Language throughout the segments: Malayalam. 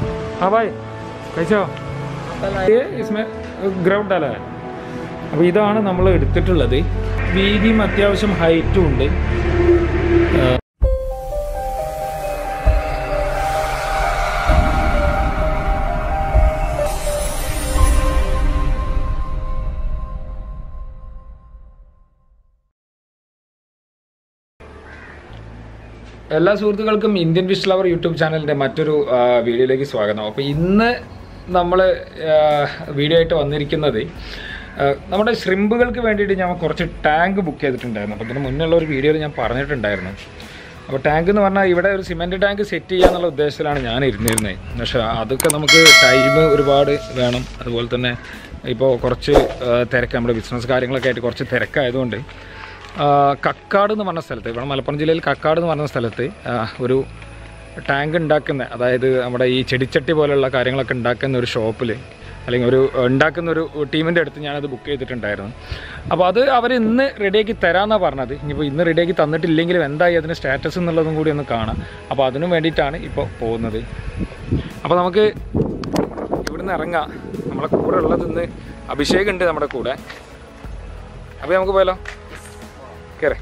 हाँ भाई कैसे हो ये इसमें ഗ്രൗണ്ട് डाला है അപ്പോൾ ഇതാണ് നമ്മൾ എടുത്തിട്ടുള്ളത് വീതിയും അത്യാവശ്യം ഹൈറ്റും ഉണ്ട് എല്ലാ സുഹൃത്തുക്കൾക്കും ഇന്ത്യൻ ഫിഷ് ലവർ യൂട്യൂബ് ചാനലിൻ്റെ മറ്റൊരു ആ, വീഡിയോയിലേക്ക് സ്വാഗതം അപ്പോൾ ഇന്ന് നമ്മൾ വീഡിയോ ആയിട്ട് വന്നിരിക്കുന്നത് ആ, നമ്മുടെ ഷ്രിമ്പുകൾക്ക് വേണ്ടിയിട്ട് ഞാൻ കുറച്ച് ടാങ്ക് ബുക്ക് ചെയ്തിട്ടുണ്ടായിരുന്നു അപ്പോൾ ഇതിന് മുന്നുള്ള ഒരു വീഡിയോയിൽ ഞാൻ പറഞ്ഞിട്ടുണ്ടായിരുന്നു അപ്പോൾ ടാങ്ക് എന്ന് പറഞ്ഞാൽ ഇവിടെ ഒരു സിമെൻറ്റ് ടാങ്ക് സെറ്റ് ചെയ്യാന്നുള്ള ഉദ്ദേശത്തിലാണ് ഞാൻ ഇരുന്നിരുന്നത് പക്ഷേ അതൊക്കെ നമുക്ക് ടൈം ഒരുപാട് വേണം അതുപോലെ തന്നെ ഇപ്പോൾ കുറച്ച് ആ, തിരക്ക് നമ്മുടെ ബിസിനസ് കാര്യങ്ങളൊക്കെ ആയിട്ട് കുറച്ച് തിരക്കായതുകൊണ്ട് ആ, കക്കാട് എന്ന് പറഞ്ഞ സ്ഥലത്ത് ഇവിടെ മലപ്പുറം ജില്ലയിൽ കക്കാട് എന്ന് പറഞ്ഞ സ്ഥലത്ത് ആ, ഒരു ടാങ്ക് ഉണ്ടാക്കുന്ന അതായത് നമ്മുടെ ഈ ചെടിച്ചട്ടി പോലെയുള്ള കാര്യങ്ങളൊക്കെ ഉണ്ടാക്കുന്ന ഒരു ഷോപ്പിൽ അല്ലെങ്കിൽ ഒരു ഉണ്ടാക്കുന്ന ഒരു ടീമിൻ്റെ അടുത്ത് ഞാനത് ബുക്ക് ചെയ്തിട്ടുണ്ടായിരുന്നു അപ്പോൾ അത് അവർ ഇന്ന് റെഡിയാക്കി തരാമെന്നാണ് പറഞ്ഞത് ഇനിയിപ്പോൾ ഇന്ന് റെഡിയാക്കി തന്നിട്ടില്ലെങ്കിലും എന്തായി അതിന് സ്റ്റാറ്റസ് എന്നുള്ളതും കൂടി ഒന്ന് കാണാം അപ്പോൾ അതിനു വേണ്ടിയിട്ടാണ് ഇപ്പോൾ പോകുന്നത് അപ്പോൾ നമുക്ക് ഇവിടുന്ന് ഇറങ്ങാം നമ്മളെ കൂടെ ഉള്ളത് ഇന്ന് അഭിഷേക് ഉണ്ട് നമ്മുടെ കൂടെ അപ്പോൾ നമുക്ക് പോയാലോ കയറേ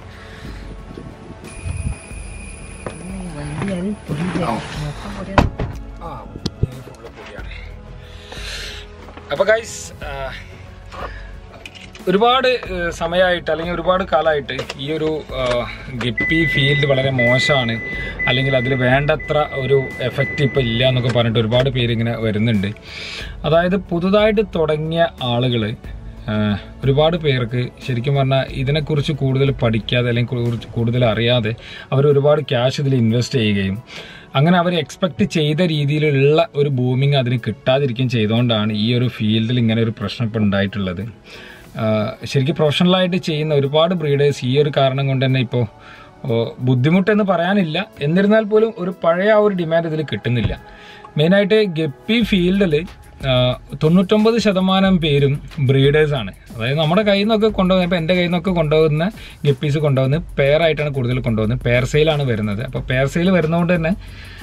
അപ്പോൾ ഗൈസ് ഒരുപാട് ഏഹ്, സമയമായിട്ട് അല്ലെങ്കിൽ ഒരുപാട് കാലമായിട്ട് ഈ ഒരു ആഹ്, ഗപ്പി ഫീൽഡ് വളരെ മോശമാണ് അല്ലെങ്കിൽ അതിൽ വേണ്ടത്ര ഒരു എഫക്റ്റ് ഇപ്പോൾ ഇല്ല എന്നൊക്കെ പറഞ്ഞിട്ട് ഒരുപാട് പേര് ഇങ്ങനെ വരുന്നുണ്ട് അതായത് പുതുതായിട്ട് തുടങ്ങിയ ആളുകൾ ഒരുപാട് പേർക്ക് ശരിക്കും പറഞ്ഞാൽ ഇതിനെക്കുറിച്ച് കൂടുതൽ പഠിക്കാതെ അല്ലെങ്കിൽ കുറിച്ച് കൂടുതൽ അറിയാതെ അവർ ഒരുപാട് ക്യാഷ് ഇതിൽ ഇൻവെസ്റ്റ് ചെയ്യുകയും അങ്ങനെ അവർ എക്സ്പെക്ട് ചെയ്ത രീതിയിലുള്ള ഒരു ബൂമിങ് അതിന് കിട്ടാതിരിക്കുകയും ചെയ്തുകൊണ്ടാണ് ഈ ഒരു ഫീൽഡിൽ ഇങ്ങനെ ഒരു പ്രശ്നം ഇപ്പോൾ ഉണ്ടായിട്ടുള്ളത് ആഹ് ശരിക്കും പ്രൊഫഷണലായിട്ട് ചെയ്യുന്ന ഒരുപാട് ബ്രീഡേഴ്സ് ഈ ഒരു കാരണം കൊണ്ട് തന്നെ ഇപ്പോൾ ബുദ്ധിമുട്ടെന്ന് പറയാനില്ല എന്നിരുന്നാൽ പോലും ഒരു പഴയ ആ ഒരു ഡിമാൻഡ് ഇതിൽ കിട്ടുന്നില്ല മെയിനായിട്ട് ഗപ്പി ഫീൽഡിൽ തൊണ്ണൂറ്റൊമ്പത് ശതമാനം പേരും ബ്രീഡേഴ്സാണ് അതായത് നമ്മുടെ കയ്യിൽ നിന്നൊക്കെ കൊണ്ടുപോകുന്നത് ഇപ്പോൾ എൻ്റെ കയ്യിൽ നിന്നൊക്കെ കൊണ്ടുപോകുന്ന ഗപ്പീസ് കൊണ്ടുപോകുന്നത് പെയറായിട്ടാണ് കൂടുതൽ കൊണ്ടുപോകുന്നത് പെയർ സെയിലാണ് വരുന്നത് അപ്പോൾ പെയർ സെയിൽ വരുന്നതുകൊണ്ട് തന്നെ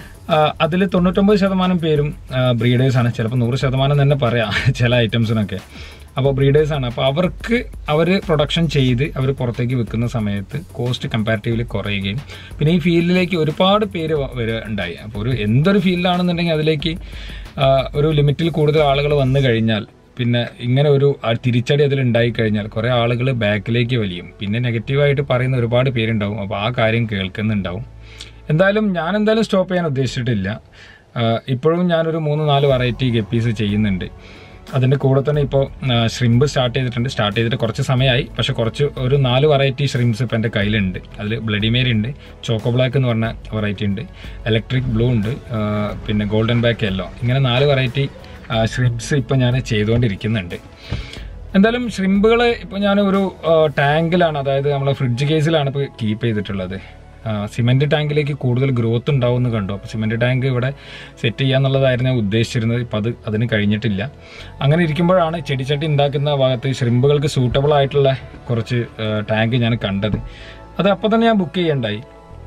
അതിൽ തൊണ്ണൂറ്റൊമ്പത് ശതമാനം പേരും ബ്രീഡേഴ്സാണ് ചിലപ്പോൾ നൂറ് ശതമാനം തന്നെ പറയാം ചില ഐറ്റംസിനൊക്കെ അപ്പോൾ ബ്രീഡേഴ്സാണ് അപ്പോൾ അവർക്ക് അവർ പ്രൊഡക്ഷൻ ചെയ്ത് അവർ പുറത്തേക്ക് വിൽക്കുന്ന സമയത്ത് കോസ്റ്റ് കമ്പാരിറ്റീവ്ലി കുറയുകയും പിന്നെ ഈ ഫീൽഡിലേക്ക് ഒരുപാട് പേര് വ- വരിക ഉണ്ടായി അപ്പോൾ ഒരു എന്തൊരു ഫീൽഡാണെന്നുണ്ടെങ്കിൽ അതിലേക്ക് ആ, ഒരു ലിമിറ്റിൽ കൂടുതൽ ആളുകൾ വന്നു കഴിഞ്ഞാൽ പിന്നെ ഇങ്ങനെ ഒരു ആ തിരിച്ചടി അതിൽ ഉണ്ടായി കഴിഞ്ഞാൽ കുറേ ആളുകൾ ബാക്കിലേക്ക് വലിയും പിന്നെ നെഗറ്റീവായിട്ട് പറയുന്ന ഒരുപാട് പേരുണ്ടാവും അപ്പോൾ ആ കാര്യം കേൾക്കുന്നുണ്ടാവും എന്തായാലും ഞാൻ എന്തായാലും സ്റ്റോപ്പ് ചെയ്യാൻ ഉദ്ദേശിച്ചിട്ടില്ല ആഹ് ഇപ്പോഴും ഞാനൊരു മൂന്ന് നാല് വെറൈറ്റി ഗപ്പീസ് ചെയ്യുന്നുണ്ട് അതിൻ്റെ കൂടെ തന്നെ ഇപ്പോൾ ഷ്രിമ്പ് സ്റ്റാർട്ട് ചെയ്തിട്ടുണ്ട് സ്റ്റാർട്ട് ചെയ്തിട്ട് കുറച്ച് സമയമായി പക്ഷെ കുറച്ച് ഒരു നാല് വെറൈറ്റി ഷ്രിംസ് ഇപ്പോൾ എൻ്റെ കയ്യിലുണ്ട് അതിൽ ബ്ലഡി മേരി ഉണ്ട് ചോക്കോ ബ്ലാക്ക് എന്ന് പറഞ്ഞ വെറൈറ്റി ഉണ്ട് ഇലക്ട്രിക് ബ്ലൂ ഉണ്ട് ആഹ് പിന്നെ ഗോൾഡൻ ബാക്ക് യെല്ലോ ഇങ്ങനെ നാല് വെറൈറ്റി ഷ്രിംസ് ഇപ്പോൾ ഞാൻ ചെയ്തുകൊണ്ടിരിക്കുന്നുണ്ട് എന്തായാലും ഷ്രിമ്പുകൾ ഇപ്പോൾ ഞാൻ ഒരു ടാങ്കിലാണ് അതായത് നമ്മളെ ഫ്രിഡ്ജ് കേസിലാണ് ഇപ്പോൾ കീപ്പ് ചെയ്തിട്ടുള്ളത് സിമെൻറ്റ് ടാങ്കിലേക്ക് കൂടുതൽ ഗ്രോത്ത് ഉണ്ടാവും എന്ന് കണ്ടു അപ്പോൾ സിമെൻറ്റ് ടാങ്ക് ഇവിടെ സെറ്റ് ചെയ്യാന്നുള്ളതായിരുന്നു ഞാൻ ഉദ്ദേശിച്ചിരുന്നത് ഇപ്പോൾ അത് അതിന് കഴിഞ്ഞിട്ടില്ല അങ്ങനെ ഇരിക്കുമ്പോഴാണ് ചെടിച്ചട്ടി ഉണ്ടാക്കുന്ന ഭാഗത്ത് ഷ്രിമ്പുകൾക്ക് സൂട്ടബിൾ ആയിട്ടുള്ള കുറച്ച് ടാങ്ക് ഞാൻ കണ്ടത് അത് അപ്പോൾ തന്നെ ഞാൻ ബുക്ക് ചെയ്യണ്ടായി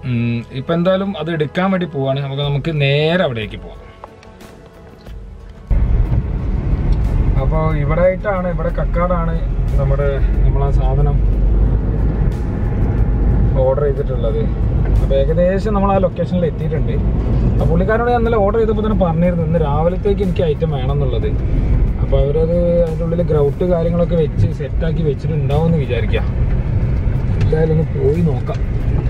ഇപ്പം എന്തായാലും അത് എടുക്കാൻ വേണ്ടി പോവാണ് നമുക്ക് നമുക്ക് നേരെ അവിടേക്ക് പോവാം അപ്പോൾ ഇവിടെ ആയിട്ടാണ് ഇവിടെ കക്കാടാണ് നമ്മുടെ നമ്മളാ സാധനം ഓർഡർ ചെയ്തിട്ടുള്ളത് അപ്പോൾ ഏകദേശം നമ്മൾ ആ ലൊക്കേഷനിൽ എത്തിയിട്ടുണ്ട് ആ പുള്ളിക്കാരോട് ഞാൻ ഇന്നലെ ഓർഡർ ചെയ്തപ്പോൾ തന്നെ പറഞ്ഞിരുന്നു ഇന്ന് രാവിലത്തേക്ക് എനിക്ക് ഐറ്റം വേണം എന്നുള്ളത് അപ്പോൾ അവരത് അതിൻ്റെ ഉള്ളിൽ ഗ്രൗട്ട് കാര്യങ്ങളൊക്കെ വെച്ച് സെറ്റാക്കി വെച്ചിട്ടുണ്ടാവും എന്ന് വിചാരിക്കാം എന്തായാലും ഒന്ന് പോയി നോക്കാം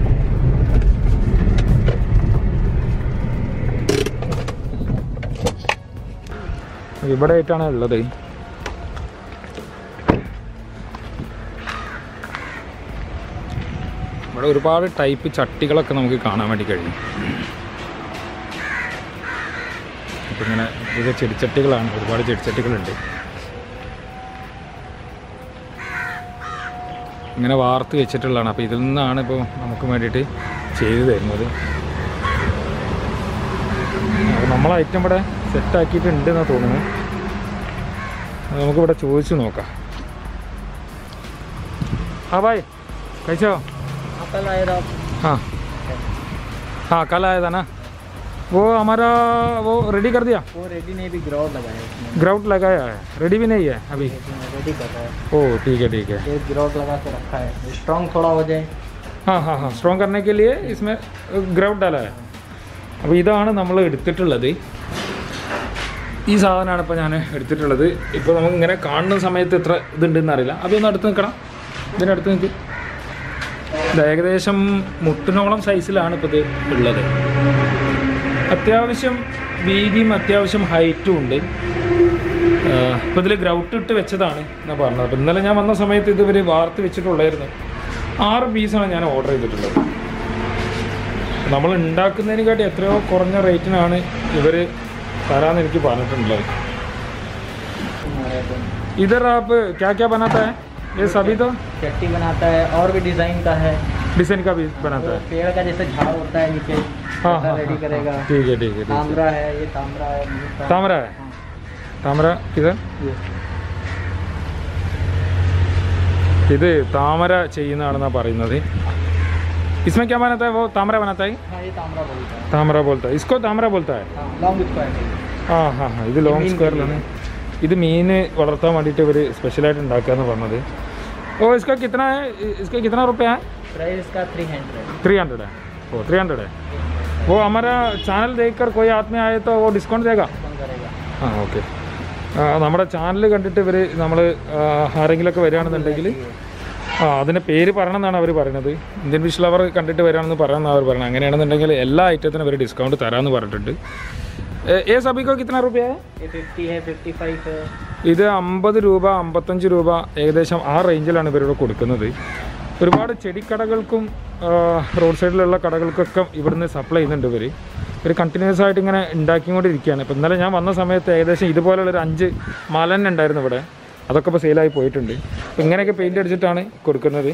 ഇവിടെ ആയിട്ടാണ് ഉള്ളത് ഇവിടെ ഒരുപാട് ടൈപ്പ് ചട്ടികളൊക്കെ നമുക്ക് കാണാൻ വേണ്ടി കഴിയും ഇപ്പം ഇങ്ങനെ പുതിയ ചെടിച്ചട്ടികളാണ് ഒരുപാട് ചെടിച്ചട്ടികളുണ്ട് ഇങ്ങനെ വാർത്ത് വെച്ചിട്ടുള്ളതാണ് അപ്പോൾ ഇതിൽ നിന്നാണ് ഇപ്പോൾ നമുക്ക് വേണ്ടിയിട്ട് ചെയ്തു തരുന്നത് അപ്പോൾ നമ്മൾ ഐറ്റം ഇവിടെ സെറ്റാക്കിയിട്ടുണ്ട് എന്നാണ് തോന്നുന്നത് അത് നമുക്കിവിടെ ചോദിച്ചു നോക്കാം ആ ഭായ് കഴിച്ചോ कल आए आप हाँ हाँ कल आया था ना वो हमारा वो रेडी कर दिया वो रेडी नहीं भी ग्राउंड लगाया इसमें ग्राउट लगाया है रेडी भी नहीं है अभी रेडी कर रहा है ओ ठीक है ठीक है ये ग्राउंड लगा के रखा है स्ट्रॉन्ग थोड़ा हो जाए हाँ हाँ हाँ സ്ട്രോങ് करने के लिए इसमें ഗ്രൗണ്ട് ഡാല അപ്പോൾ ഇതാണ് നമ്മൾ എടുത്തിട്ടുള്ളത് ഈ സാധനമാണ് ഇപ്പോൾ ഞാൻ എടുത്തിട്ടുള്ളത് ഇപ്പോൾ നമുക്ക് ഇങ്ങനെ കാണുന്ന സമയത്ത് എത്ര ഇതുണ്ടെന്ന് അറിയില്ല അപ്പോൾ ഒന്ന് അടുത്ത് നിൽക്കണം ഇതിനടുത്ത് നിൽക്ക് ഇത് ഏകദേശം മുട്ടിനോളം സൈസിലാണ് ഇപ്പോൾ ഇത് ഉള്ളത് അത്യാവശ്യം വീതിയും അത്യാവശ്യം ഹൈറ്റും ഉണ്ട് ഇപ്പോൾ ഇതിൽ ഗ്രൗട്ട് ഇട്ട് വെച്ചതാണ് ഞാൻ പറഞ്ഞത് അപ്പോൾ ഇന്നലെ ഞാൻ വന്ന സമയത്ത് ഇത് ഇവർ വാർത്ത് വെച്ചിട്ടുള്ളായിരുന്നു ആറ് പീസാണ് ഞാൻ ഓർഡർ ചെയ്തിട്ടുള്ളത് നമ്മൾ ഉണ്ടാക്കുന്നതിനെക്കാട്ടി എത്രയോ കുറഞ്ഞ റേറ്റിനാണ് ഇവർ തരാമെന്ന് എനിക്ക് പറഞ്ഞിട്ടുള്ളത് इधर आप क्या क्या बनाता है ये सभी तो चट्टी बनाता है और भी डिजाइन का है डिजाइन का भी बनाता वो है पेड़ का जैसे झाड़ होता है नीचे हाँ वैसा हाँ रेडी हाँ, करेगा हाँ, ठीक है ठीक है ठीक है तामरा है ये तामरा है ये ताम- तामरा है हाँ, താമര ഇത് ये ഇത് താമര ചെയ്യുന്നതാണെന്നാണ് പറയുന്നത് इसमें क्या बनाता है वो तामरा बनाता है हाँ ये तामरा बोलता है तामरा बोलता है इसको तामरा बोलता है हाँ लॉन्ग स्क्वायर है ആ ഹാ ഹാ ഇത് ലോങ് മീൻ സ്ക്വയറിലാണ് ഇത് മീൻ വളർത്താൻ വേണ്ടിയിട്ട് ഇവർ സ്പെഷ്യലായിട്ട് ഉണ്ടാക്കാന്ന് പറഞ്ഞത് ഓ ഇസ്ക കിത്തന है इसका कितना रुपया है प्राइस इसका थ्री हंड्रेड थ्री हंड्रेड है ओ थ्री हंड्रेड है वो हमारा चैनल देखकर कोई आदमी आए तो वो डिस्काउंट देगा कौन करेगा ആ ഓക്കെ നമ്മുടെ ചാനൽ കണ്ടിട്ട് ഇവർ നമ്മൾ ആരെങ്കിലുമൊക്കെ വരികയാണെന്നുണ്ടെങ്കിൽ ആ അതിൻ്റെ പേര് പറയണമെന്നാണ് അവർ പറയുന്നത് ഇന്ത്യൻ ഫിഷ് ലവർ കണ്ടിട്ട് വരികയാണെന്ന് പറയണമെന്നാണ് അവർ പറയുന്നത് അങ്ങനെയാണെന്നുണ്ടെങ്കിൽ എല്ലാ ഐറ്റത്തിനും ഇവർ ഡിസ്കൗണ്ട് തരാമെന്ന് പറഞ്ഞിട്ടുണ്ട് ഏ- ഏ സബിക്കോ കിത്തന രൂപ ये फिफ्टी है फिफ्टी फाइव है ഇത് അമ്പത് രൂപ അമ്പത്തഞ്ച് രൂപ ഏകദേശം ആ റേഞ്ചിലാണ് ഇവരിവിടെ കൊടുക്കുന്നത് ഒരുപാട് ചെടിക്കടകൾക്കും ആ, റോഡ് സൈഡിലുള്ള കടകൾക്കൊക്കെ ഇവിടുന്ന് സപ്ലൈ ചെയ്യുന്നുണ്ട് ഇവർ ഇവർ കണ്ടിന്യൂസ് ആയിട്ട് ഇങ്ങനെ ഉണ്ടാക്കിക്കൊണ്ടിരിക്കുകയാണ് ഇപ്പം ഇന്നലെ ഞാൻ വന്ന സമയത്ത് ഏകദേശം ഇതുപോലുള്ള ഒരു അഞ്ച് മലൻ ഉണ്ടായിരുന്നു ഇവിടെ അതൊക്കെ ഇപ്പോൾ സെയിലായി പോയിട്ടുണ്ട് അപ്പോൾ ഇങ്ങനെയൊക്കെ പെയിൻ്റ് അടിച്ചിട്ടാണ് കൊടുക്കുന്നത്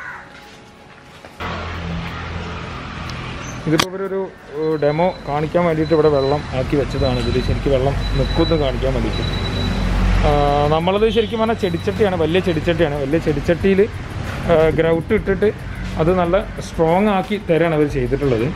ഇതിപ്പോൾ ഇവരൊരു ഡെമോ കാണിക്കാൻ വേണ്ടിയിട്ട് ഇവിടെ വെള്ളം ആക്കി വെച്ചതാണ് ഇതിൽ ശരിക്കും വെള്ളം നിൽക്കുമെന്ന് കാണിക്കാൻ വേണ്ടിയിട്ട് ആ, നമ്മളത് ശരിക്കും പറഞ്ഞാൽ ചെടിച്ചട്ടിയാണ് വലിയ ചെടിച്ചട്ടിയാണ് വലിയ ചെടിച്ചട്ടിയിൽ ഗ്രൗട്ട് ഇട്ടിട്ട് അത് നല്ല സ്ട്രോങ് ആക്കി തരാണ് അവർ ചെയ്തിട്ടുള്ളത്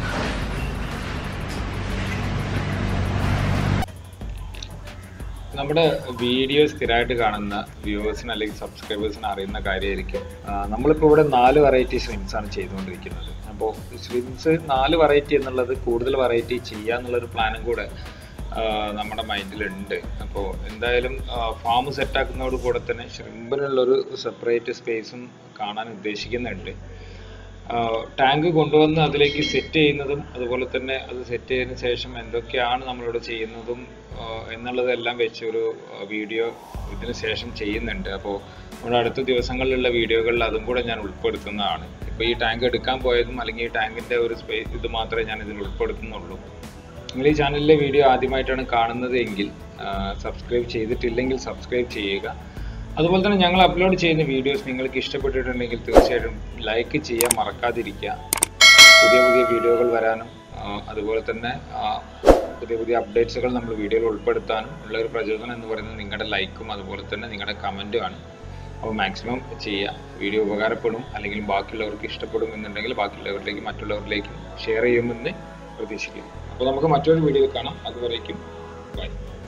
നമ്മുടെ വീഡിയോ സ്ഥിരമായിട്ട് കാണുന്ന വ്യൂവേഴ്സിന് അല്ലെങ്കിൽ സബ്സ്ക്രൈബേഴ്സിന് അറിയുന്ന കാര്യമായിരിക്കും ആ, നമ്മളിപ്പോൾ ഇവിടെ നാല് വെറൈറ്റി ഷ്രിംസ് ആണ് ചെയ്തുകൊണ്ടിരിക്കുന്നത് അപ്പോൾ ഷ്രിംസ് നാല് വെറൈറ്റി എന്നുള്ളത് കൂടുതൽ വെറൈറ്റി ചെയ്യുക എന്നുള്ളൊരു പ്ലാനും കൂടെ ആ, നമ്മുടെ മൈൻഡിലുണ്ട് അപ്പോൾ എന്തായാലും ഫാം സെറ്റാക്കുന്നതോട് കൂടെ തന്നെ ഷ്രിമ്പിനുള്ളൊരു സെപ്പറേറ്റ് സ്പേസും കാണാൻ ഉദ്ദേശിക്കുന്നുണ്ട് ടാങ്ക് കൊണ്ടുവന്ന് അതിലേക്ക് സെറ്റ് ചെയ്യുന്നതും അതുപോലെ തന്നെ അത് സെറ്റ് ചെയ്തതിന് ശേഷം എന്തൊക്കെയാണ് നമ്മളിവിടെ ചെയ്യുന്നതും ആ, എന്നുള്ളതെല്ലാം വെച്ച് ഒരു വീഡിയോ ഇതിന് ശേഷം ചെയ്യുന്നുണ്ട് അപ്പോൾ നമ്മുടെ അടുത്ത ദിവസങ്ങളിലുള്ള വീഡിയോകളിൽ അതും കൂടെ ഞാൻ ഉൾപ്പെടുത്തുന്നതാണ് ഇപ്പോൾ ഈ ടാങ്ക് എടുക്കാൻ പോയതും അല്ലെങ്കിൽ ഈ ടാങ്കിൻ്റെ ഒരു സ്പേസ് ഇത് മാത്രമേ ഞാൻ ഇതിൽ ഉൾപ്പെടുത്തുന്നുള്ളൂ നിങ്ങൾ ഈ ചാനലിലെ വീഡിയോ ആദ്യമായിട്ടാണ് കാണുന്നത് എങ്കിൽ സബ്സ്ക്രൈബ് ചെയ്തിട്ടില്ലെങ്കിൽ സബ്സ്ക്രൈബ് ചെയ്യുക അതുപോലെ തന്നെ ഞങ്ങൾ അപ്ലോഡ് ചെയ്യുന്ന വീഡിയോസ് നിങ്ങൾക്ക് ഇഷ്ടപ്പെട്ടിട്ടുണ്ടെങ്കിൽ തീർച്ചയായിട്ടും ലൈക്ക് ചെയ്യാൻ മറക്കാതിരിക്കുക പുതിയ പുതിയ വീഡിയോകൾ വരാനും ആ, അതുപോലെ തന്നെ ആ, പുതിയ പുതിയ അപ്ഡേറ്റ്സുകൾ നമ്മൾ വീഡിയോയിൽ ഉൾപ്പെടുത്താനും ഉള്ള ഒരു പ്രചോദനം എന്ന് പറയുന്നത് നിങ്ങളുടെ ലൈക്കും അതുപോലെ തന്നെ നിങ്ങളുടെ കമൻറ്റുമാണ് അപ്പോൾ മാക്സിമം ചെയ്യുക വീഡിയോ ഉപകാരപ്പെടും അല്ലെങ്കിൽ ബാക്കിയുള്ളവർക്ക് ഇഷ്ടപ്പെടും എന്നുണ്ടെങ്കിൽ ബാക്കിയുള്ളവരിലേക്കും മറ്റുള്ളവരിലേക്കും ഷെയർ ചെയ്യുമെന്ന് പ്രതീക്ഷിക്കുന്നു അപ്പോൾ നമുക്ക് മറ്റൊരു വീഡിയോ കാണാം അതുവരേക്കും ബൈ